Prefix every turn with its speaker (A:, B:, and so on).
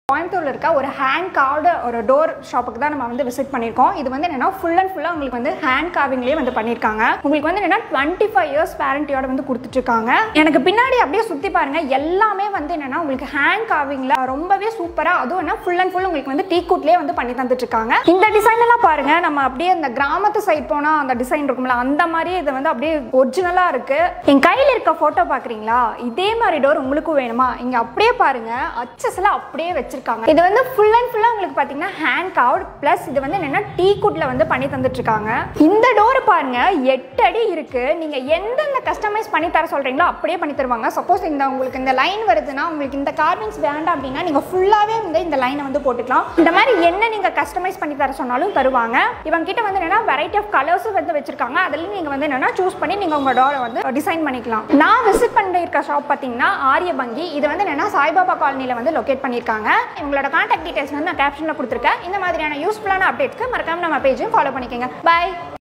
A: கோயம்புத்தூர்ல இருக்க ஒரு ஹேண்ட் கார்டு ஒரு டோர் ஷாப்புக்கு தான் நம்ம வந்து விசிட் பண்ணியிருக்கோம் இது வந்து என்னன்னா ஃபுல் அண்ட் ஃபுல்லாக உங்களுக்கு வந்து ஹேண்ட் கார்விங்லேயே வந்து பண்ணியிருக்காங்க உங்களுக்கு வந்து என்னன்னா டுவெண்ட்டி ஃபைவ் இயர்ஸ் வாரண்டியோட வந்து கொடுத்துட்டு இருக்காங்க எனக்கு பின்னாடி அப்படியே சுற்றி பாருங்க எல்லாமே வந்து என்னன்னா உங்களுக்கு ஹேண்ட் கார்விங்ல ரொம்பவே சூப்பராக அதுவும் என்ன ஃபுல் அண்ட் ஃபுல் உங்களுக்கு வந்து டீ குட்லேயே வந்து பண்ணி தந்துட்டு இருக்காங்க இந்த டிசைன் எல்லாம் பாருங்க நம்ம அப்படியே இந்த கிராமத்து சைட் போனால் அந்த டிசைன் இருக்கும்ல அந்த மாதிரி இது வந்து அப்படியே ஒரிஜினலாக இருக்கு என் கையில் இருக்க ஃபோட்டோ பார்க்குறீங்களா இதே மாதிரி டோர் உங்களுக்கும் வேணுமா இங்கே அப்படியே பாருங்க அச்சஸ்ல அப்படியே வச்சிருக்காங்க இது வந்து ஃபுல் அண்ட் ஃபுல்லாக உங்களுக்கு பார்த்தீங்கன்னா ஹேண்ட் கவுட் ப்ளஸ் இது வந்து என்னன்னா டீ குட்ல வந்து பண்ணி தந்துட்டு இருக்காங்க இந்த டோர் பாருங்க எட்டு அடி இருக்கு நீங்க எந்தெந்த கஸ்டமைஸ் பண்ணி தர சொல்றீங்களோ அப்படியே பண்ணி தருவாங்க சப்போஸ் இந்த உங்களுக்கு இந்த லைன் வருதுன்னா உங்களுக்கு இந்த கார்விங்ஸ் வேண்டாம் அப்படின்னா நீங்க ஃபுல்லாவே வந்து இந்த லைனை வந்து போட்டுக்கலாம் இந்த மாதிரி என்ன நீங்க கஸ்டமைஸ் பண்ணி தர சொன்னாலும் தருவாங்க இவங்க கிட்ட வந்து என்னன்னா வெரைட்டி ஆஃப் கலர்ஸும் வந்து வச்சிருக்காங்க அதுல நீங்க வந்து என்னன்னா சூஸ் பண்ணி நீங்க உங்க டோரை வந்து டிசைன் பண்ணிக்கலாம் நான் விசிட் பண்ணிருக்க ஷாப் பார்த்தீங்கன்னா ஆரியபங்கி இது வந்து என்னன்னா சாய்பாபா காலனில வந்து லொகேட் பண்ணியிருக்காங்க இவங்களோட கான்டாக்ட் டீடைல்ஸ் வந்து நான் கேப்ஷனில் கொடுத்துருக்கேன் இந்த மாதிரியான யூஸ்ஃபுல்லான அப்டேட்ஸ்க்கு மறக்காம நம்ம பேஜையும் ஃபாலோ பண்ணிக்கோங்க பை